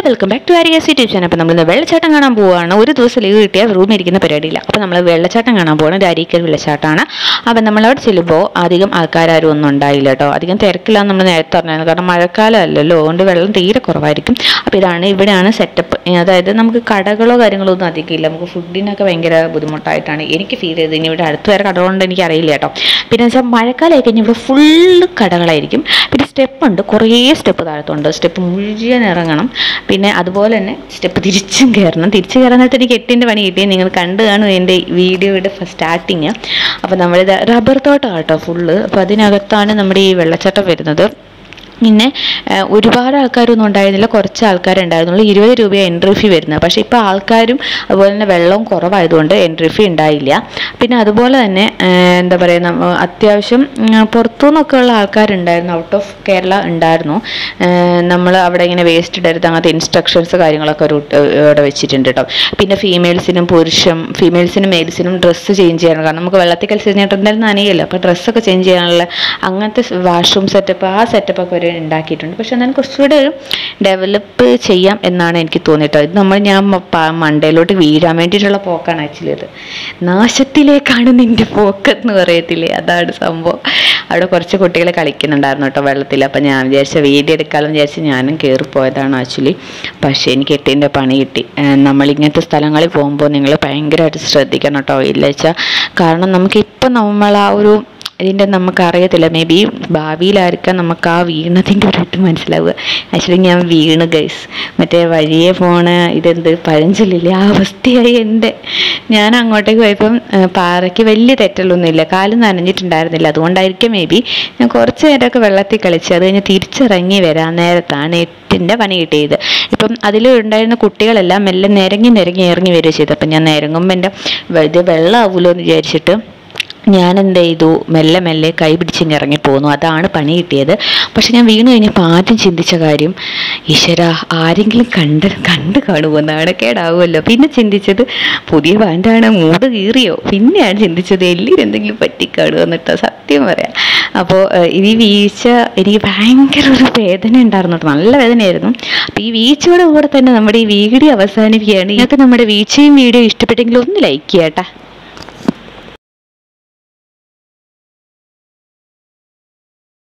welcome back to ആരിയാസ് YouTube channel അപ്പോൾ നമ്മൾ വെള്ളച്ചാട്ടം കാണാൻ പോവുകയാണ് ഒരു ദിവസം ലീവ് കിട്ടിയാൽ റൂമിൽ ഇരിക്കുന്ന പരിപാടിയില്ല അപ്പോൾ നമ്മൾ വെള്ളച്ചാട്ടം കാണാൻ പോവാണ് ഇത് അരീക്കൽ വെള്ളച്ചാട്ടമാണ് അപ്പോൾ നമ്മളവിടെ ചെല്ലുമ്പോൾ അധികം ആൾക്കാരും ഒന്നും ഉണ്ടായില്ല കേട്ടോ അധികം തിരക്കില്ലാന്ന് നമ്മൾ നേരത്തെ പറഞ്ഞായിരുന്നു കാരണം മഴക്കാലം അല്ലല്ലോ അതുകൊണ്ട് വെള്ളം തീരെ കുറവായിരിക്കും അപ്പോൾ ഇതാണ് ഇവിടെയാണ് സെറ്റപ്പ് അതായത് നമുക്ക് കടകളോ കാര്യങ്ങളോ ഒന്നും അധികം ഇല്ല നമുക്ക് ഫുഡിനൊക്കെ ഭയങ്കര ബുദ്ധിമുട്ടായിട്ടാണ് എനിക്ക് ഫീൽ ചെയ്തത് ഇനി ഇവിടെ അടുത്ത് വരെ കടകളുണ്ട് എനിക്ക് അറിയില്ല കേട്ടോ പിന്നെ വെച്ചാൽ മഴക്കാലമായി കഴിഞ്ഞാൽ ഇവിടെ ഫുള്ള് കടകളായിരിക്കും പിന്നെ സ്റ്റെപ്പ് ഉണ്ട് കുറേ സ്റ്റെപ്പ് താഴത്തുണ്ട് സ്റ്റെപ്പ് മുഴുവൻ ഇറങ്ങണം പിന്നെ അതുപോലെ തന്നെ സ്റ്റെപ്പ് തിരിച്ചും കയറണം തിരിച്ചു കയറാനായിട്ട് എനിക്ക് എട്ടിൻ്റെ പണി കിട്ടി നിങ്ങൾ കണ്ടു കാണും എൻ്റെ വീഡിയോയുടെ സ്റ്റാർട്ടിങ് അപ്പോൾ നമ്മളിത് റബ്ബർ തോട്ടം കേട്ടോ ഫുള്ള് അപ്പോൾ അതിനകത്താണ് നമ്മുടെ ഈ വെള്ളച്ചാട്ടം വരുന്നത് പിന്നെ ഏഹ്, ഒരുപാട് ആൾക്കാരൊന്നും ഉണ്ടായിരുന്നില്ല കുറച്ച് ആൾക്കാരെ ഉണ്ടായിരുന്നുള്ളൂ ഇരുപത് രൂപ എൻട്രി ഫീ വരുന്നത് പക്ഷേ ഇപ്പോൾ ആൾക്കാരും അതുപോലെ തന്നെ വെള്ളവും കുറവായതുകൊണ്ട് എൻട്രി ഫീ ഉണ്ടായില്ല പിന്നെ അതുപോലെ തന്നെ ഏഹ്, എന്താ പറയുക നമ്മ അത്യാവശ്യം ഉം, പുറത്തുനിന്നൊക്കെ ഉള്ള ആൾക്കാരുണ്ടായിരുന്നു ഔട്ട് ഓഫ് കേരള ഉണ്ടായിരുന്നു നമ്മൾ അവിടെ ഇങ്ങനെ വേസ്റ്റ് ഇടരുത് അങ്ങനത്തെ ഇൻസ്ട്രക്ഷൻസ് കാര്യങ്ങളൊക്കെ ഒരു ഇവിടെ വെച്ചിട്ടുണ്ട് കേട്ടോ പിന്നെ ഫീമെയിൽസിനും പുരുഷം ഫീമെയിൽസിനും മെയിൽസിനും ഡ്രസ്സ് ചേഞ്ച് ചെയ്യണം കാരണം നമുക്ക് വെള്ളത്തിൽ കളിച്ച് കഴിഞ്ഞിട്ട് എന്തായാലും നനയില്ല അപ്പോൾ ഡ്രസ്സൊക്കെ ചേഞ്ച് ചെയ്യാനുള്ള അങ്ങനത്തെ വാഷ്റൂം സെറ്റപ്പ് ആ സെറ്റപ്പൊക്കെ ഒരു ഉണ്ടാക്കിയിട്ടുണ്ട് പക്ഷെ എന്നാലും കുറച്ചുകൂടെ ഒരു ഡെവലപ്പ് ചെയ്യാം എന്നാണ് എനിക്ക് തോന്നിയിട്ടോ ഇത് നമ്മൾ ഞാൻ മ- പ- മണ്ടയിലോട്ട് വീഴാൻ വേണ്ടിയിട്ടുള്ള പോക്കാണ് ആക്ച്വലി അത് നാശത്തിലേക്കാണ് നിന്റെ പോക്ക് എന്ന് പറയത്തില്ലേ അതാണ് സംഭവം അവിടെ കുറച്ച് കുട്ടികൾ കളിക്കുന്നുണ്ടായിരുന്നു കേട്ടോ വെള്ളത്തിൽ അപ്പം ഞാൻ വിചാരിച്ച വീഡിയോ എടുക്കാമെന്ന് വിചാരിച്ച് ഞാനും കയറിപ്പോയതാണ് ആക്ച്വലി പക്ഷേ എനിക്ക് എട്ടിൻ്റെ പണി കിട്ടി ഏഹ് നമ്മൾ ഇങ്ങനത്തെ സ്ഥലങ്ങളിൽ പോകുമ്പോൾ നിങ്ങൾ ഭയങ്കരമായിട്ട് ശ്രദ്ധിക്കണം കേട്ടോ ഇല്ല വെച്ചാൽ കാരണം നമുക്കിപ്പം നമ്മൾ ആ ഒരു ഇതിൻ്റെ നമുക്കറിയത്തില്ല മേ ബി ഭാവിയിലായിരിക്കാം നമുക്ക് ആ വീണതിൻ്റെ ഒരു ഇത് മനസ്സിലാവുക ആക്ച്വലി ഞാൻ വീണ് ഗൈസ് മറ്റേ വഴിയെ പോണ ഇതെന്ത് പഴഞ്ചൊല്ലില്ലേ ആ അവസ്ഥയായി എൻ്റെ ഞാൻ അങ്ങോട്ടേക്ക് പോയപ്പം ആ, പാറയ്ക്ക് വലിയ തെറ്റലൊന്നുമില്ല കാല് നനഞ്ഞിട്ടുണ്ടായിരുന്നില്ല അതുകൊണ്ടായിരിക്കും മേ ബി ഞാൻ കുറച്ച് നേരമൊക്കെ വെള്ളത്തിൽ കളിച്ച് അത് കഴിഞ്ഞ് തിരിച്ചിറങ്ങി വരാൻ നേരത്താണ് എട്ടിൻ്റെ പണി കിട്ടിയത് ഇപ്പം അതിൽ ഉണ്ടായിരുന്ന കുട്ടികളെല്ലാം മെല്ലെ നിരങ്ങി നിരങ്ങി ഇറങ്ങി വരിക ചെയ്തു അപ്പം ഞാൻ നിരങ്ങുമ്പോൾ എൻ്റെ വ- ഇത് വെള്ളമാവുമല്ലോ എന്ന് വിചാരിച്ചിട്ട് ഞാൻ എന്ത് ചെയ്തു മെല്ലെ മെല്ലെ കൈ പിടിച്ചിങ്ങ് ഇറങ്ങി പോന്നു അതാണ് പണി കിട്ടിയത് പക്ഷെ ഞാൻ വീണ് കഴിഞ്ഞപ്പോൾ ആദ്യം ചിന്തിച്ച കാര്യം ഈശ്വര ആരെങ്കിലും കണ്ട് കണ്ട് കാണുമോ നാണക്കേടാവുമല്ലോ പിന്നെ ചിന്തിച്ചത് പുതിയ ബാൻഡാണ് മൂട് കീറിയോ പിന്നെയാണ് ചിന്തിച്ചത് എല്ലിന് എന്തെങ്കിലും പറ്റിക്കാണുമോ എന്നിട്ടോ സത്യം പറയാം അപ്പോൾ ഇത് ഈ വീഴ്ച എനിക്ക് ഭയങ്കര ഒരു വേദന ഉണ്ടായിരുന്നു കേട്ടോ നല്ല വേദനയായിരുന്നു അപ്പോൾ ഈ വീഴ്ചയുടെ കൂടെ തന്നെ നമ്മുടെ ഈ വീഡിയോ അവസാനിക്കുകയാണ് നിങ്ങൾക്ക് നമ്മുടെ വീഴ്ചയും വീഡിയോ ഇഷ്ടപ്പെട്ടെങ്കിൽ ഒന്ന് ലൈക്ക് ചെയ്യാട്ടാ